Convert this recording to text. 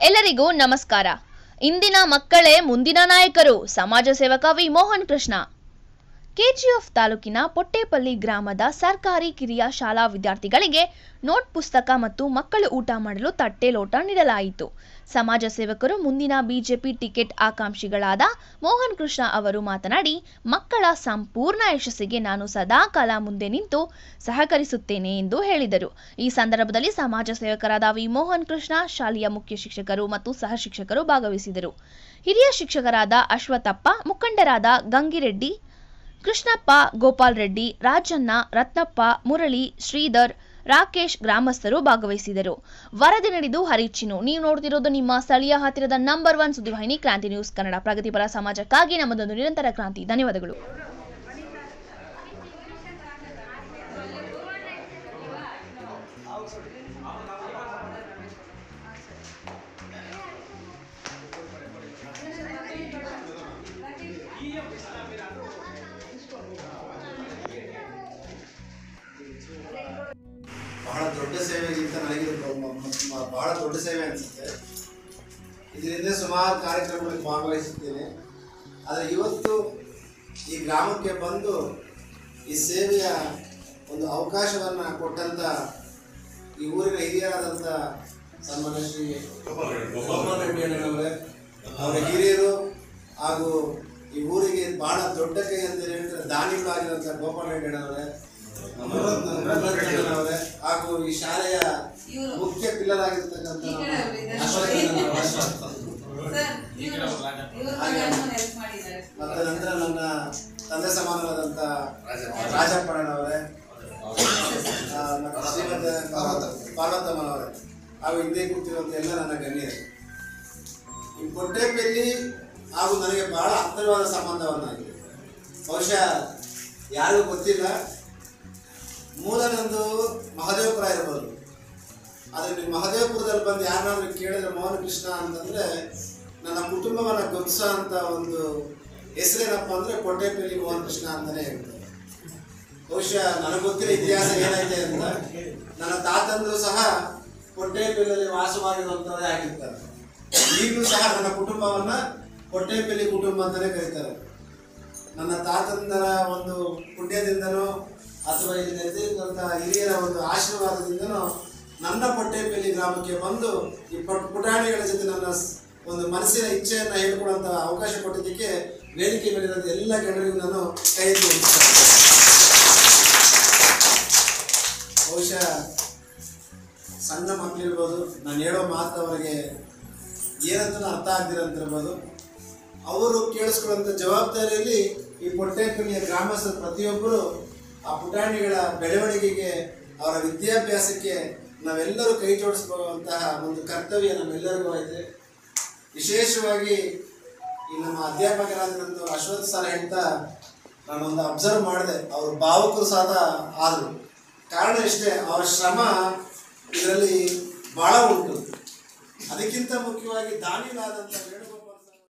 ಎಲ್ಲರಿಗೂ ನಮಸ್ಕಾರ ಇಂದಿನ ಮಕ್ಕಳೇ ಮುಂದಿನ ನಾಯಕರು ಸಮಾಜ ಸೇವಕ ವಿ ಮೋಹನ್ ಕೃಷ್ಣ ಕೆಜಿಎಫ್ ತಾಲೂಕಿನ ಪೊಟ್ಟೇಪಲ್ಲಿ ಗ್ರಾಮದ ಸರ್ಕಾರಿ ಕಿರಿಯ ಶಾಲಾ ವಿದ್ಯಾರ್ಥಿಗಳಿಗೆ ನೋಟ್ ಪುಸ್ತಕ ಮತ್ತು ಮಕ್ಕಳು ಊಟ ಮಾಡಲು ತಟ್ಟೆ ಲೋಟ ನೀಡಲಾಯಿತು ಸಮಾಜ ಸೇವಕರು ಮುಂದಿನ ಬಿಜೆಪಿ ಟಿಕೆಟ್ ಆಕಾಂಕ್ಷಿಗಳಾದ ಮೋಹನ್ ಕೃಷ್ಣ ಅವರು ಮಾತನಾಡಿ ಮಕ್ಕಳ ಸಂಪೂರ್ಣ ಯಶಸ್ಸಿಗೆ ನಾನು ಸದಾಕಾಲ ಮುಂದೆ ನಿಂತು ಸಹಕರಿಸುತ್ತೇನೆ ಎಂದು ಹೇಳಿದರು ಈ ಸಂದರ್ಭದಲ್ಲಿ ಸಮಾಜ ಸೇವಕರಾದ ವಿ ಮೋಹನ್ ಕೃಷ್ಣ ಶಾಲೆಯ ಮುಖ್ಯ ಶಿಕ್ಷಕರು ಮತ್ತು ಸಹ ಶಿಕ್ಷಕರು ಭಾಗವಹಿಸಿದರು ಹಿರಿಯ ಶಿಕ್ಷಕರಾದ ಅಶ್ವಥಪ್ಪ ಮುಖಂಡರಾದ ಗಂಗಿರೆಡ್ಡಿ ಕೃಷ್ಣಪ್ಪ ಗೋಪಾಲ್ ರೆಡ್ಡಿ ರಾಜಣ್ಣ ರತ್ನಪ್ಪ ಮುರಳಿ ಶ್ರೀಧರ್ ರಾಕೇಶ್ ಗ್ರಾಮಸ್ಥರು ಭಾಗವಹಿಸಿದರು ವರದಿ ನಡೆದು ಹರಿಚಿನು ನೀವು ನೋಡ್ತಿರೋದು ನಿಮ್ಮ ಸ್ಥಳೀಯ ಹತ್ತಿರದ ನಂಬರ್ ಒನ್ ಸುದ್ದಿವಾಹಿನಿ ಕ್ರಾಂತಿ ನ್ಯೂಸ್ ಕನ್ನಡ ಪ್ರಗತಿಪರ ಸಮಾಜಕ್ಕಾಗಿ ನಮ್ಮದೊಂದು ನಿರಂತರ ಕ್ರಾಂತಿ ಧನ್ಯವಾದಗಳು ಬಹಳ ದೊಡ್ಡ ಸೇವೆಗಿಂತ ನನಗಿದು ಬ- ಮ- ಮ- ಬಹಳ ದೊಡ್ಡ ಸೇವೆ ಅನಿಸುತ್ತೆ ಇದರಿಂದ ಸುಮಾರು ಕಾರ್ಯಕ್ರಮಗಳಿಗೆ ಭಾಗವಹಿಸುತ್ತೇನೆ ಆದರೆ ಇವತ್ತು ಈ ಗ್ರಾಮಕ್ಕೆ ಬಂದು ಈ ಸೇವೆಯ ಒಂದು ಅವಕಾಶವನ್ನು ಕೊಟ್ಟಂತ ಈ ಊರಿನ ಹಿರಿಯರಾದಂಥ ಸನ್ಮಾನ್ಯ ಶ್ರೀ ಗೋಪಾಲ್ ರೆಡ್ಡಿ ಅಣ್ಣನವರೇ ಅವರ ಹಿರಿಯರು ಹಾಗೂ ಈ ಊರಿಗೆ ಬಹಳ ದೊಡ್ಡ ಕೈ ಅಂತ ಹೇಳ್ತಾರೆ ದಾನಿಗಳಾಗಿರುವಂಥ ಗೋಪಾಲ್ ರೆಡ್ಡಿ ಅಣ್ಣನವರೇ ಅವರೇ ಹಾಗೂ ಈ ಶಾಲೆಯ ಮುಖ್ಯ ಪಿಲ್ಲರ್ ಆಗಿರ್ತಕ್ಕಂಥ ಅಶ್ವಥ್ ಅಣ್ಣನವರೇ. ಮತ್ತೆ ನಂತರ ನನ್ನ ತಂದೆ ಸಮಾನರಾದಂಥ ರಾಜಪ್ಪಣ್ಣನವರೇ ಆ, ಮತ್ತೆ ಶ್ರೀಮತಿ ಪಾರ್ವತಮ್ಮನವರೇ ಹಾಗೂ ಹಿಂದೆ ಕೂತಿರುವಂಥ ಎಲ್ಲ ನನ್ನ ಗಣ್ಯರೇ ಈ ಕೊಟ್ಟೆಪಲ್ಲಿ ಹಾಗೂ ನನಗೆ ಬಹಳ ಹತ್ತಿರವಾದ ಸಂಬಂಧವನ್ನಾಗಿದೆ ಬಹುಶಃ ಯಾರಿಗೂ ಗೊತ್ತಿಲ್ಲ ಮೂಲ ನಂದು ಮಹದೇವಪುರ ಇರ್ಬೋದು ಆದರೆ ನೀವು ಮಹದೇವಪುರದಲ್ಲಿ ಬಂದು ಯಾರನ್ನಾದ್ರೂ ಕೇಳಿದ್ರೆ ಮೋಹನ ಕೃಷ್ಣ ಅಂತಂದ್ರೆ ನನ್ನ ಕುಟುಂಬವನ್ನ ಗೊತ್ಸ ಅಂತ ಒಂದು ಹೆಸರೇನಪ್ಪ ಅಂದ್ರೆ ಕೋಟೆಪಲ್ಲಿ ಮೋಹನ ಕೃಷ್ಣ ಅಂತಾನೆ ಹೇಳ್ತಾರೆ ಬಹುಶಃ ನನಗೆ ಗೊತ್ತಿರೋ ಇತಿಹಾಸ ಏನೈತೆ ಅಂತ ನನ್ನ ತಾತಂದ್ರು ಸಹ ಕೊಟ್ಟೆಪಲ್ಲಿಯಲ್ಲಿ ವಾಸವಾಗಿರುವಂಥದ್ದೇ ಆಗಿರ್ತಾರೆ ಈಗಲೂ ಸಹ ನನ್ನ ಕುಟುಂಬವನ್ನ ಕೊಟ್ಟೆಪಲ್ಲಿ ಕುಟುಂಬ ಅಂತಾನೆ ಕರೀತಾರೆ ನನ್ನ ತಾತಂದರ ಒಂದು ಪುಣ್ಯದಿಂದನೋ ಅಥವಾ ಇಲ್ಲಿ ನೆರೆದಿರುವಂಥ ಹಿರಿಯರ ಒಂದು ಆಶೀರ್ವಾದದಿಂದನೋ ನನ್ನ ಪೊಟ್ಟೆಪಲ್ಲಿ ಗ್ರಾಮಕ್ಕೆ ಬಂದು ಈ ಪುಟ್ ಪುಟಾಣಿಗಳ ಜೊತೆ ನನ್ನ ಸ್- ಒಂದು ಮನಸ್ಸಿನ ಇಚ್ಛೆಯನ್ನು ಹೇಳ್ಕೊಡುವಂಥ ಅವಕಾಶ ಕೊಟ್ಟಿದ್ದಕ್ಕೆ ವೇದಿಕೆ ಮೇಲಿರುವಂಥ ಎಲ್ಲ ಗಣ್ಯರಿಗೂ ನಾನು ಕೈ ಎತ್ತಿ ವಂದಿಸ್ತೇನೆ. ಬಹುಶಃ ಸಣ್ಣ ಮಕ್ಕಳಿರ್ಬೋದು ನಾನು ಹೇಳೋ ಮಾತು ಅವರಿಗೆ ಏನಂತ ಅರ್ಥ ಆಗ್ದಿರಂತಿರ್ಬೋದು ಅವರು ಕೇಳಿಸ್ಕೊಳ್ಳುವಂಥ ಜವಾಬ್ದಾರಿಯಲ್ಲಿ ಈ ಪೊಟ್ಟೆಪಲ್ಲಿಯ ಗ್ರಾಮಸ್ಥರ ಪ್ರತಿಯೊಬ್ಬರು ಆ ಪುಟಾಣಿಗಳ ಬೆಳವಣಿಗೆಗೆ ಅವರ ವಿದ್ಯಾಭ್ಯಾಸಕ್ಕೆ ನಾವೆಲ್ಲರೂ ಕೈ ಜೋಡಿಸ್ಕೊಳ್ಳುವಂತಹ ಒಂದು ಕರ್ತವ್ಯ ನಮ್ಮೆಲ್ಲರಿಗೂ ಇದೆ ವಿಶೇಷವಾಗಿ ಈ ನಮ್ಮ ಅಧ್ಯಾಪಕರಾದಂಥ ಅಶ್ವಥ್ ಸರ್ ಹೇಳ್ತಾ ನಾನೊಂದು ಅಬ್ಸರ್ವ್ ಮಾಡಿದೆ ಅವರು ಭಾವುಕರು ಸಹ ಆದರು ಕಾರಣ ಇಷ್ಟೇ ಅವರ ಶ್ರಮ ಇದರಲ್ಲಿ ಬಹಳ ಉಂಟು ಅದಕ್ಕಿಂತ ಮುಖ್ಯವಾಗಿ ದಾನಿಗಳಾದಂಥ ವೇಣು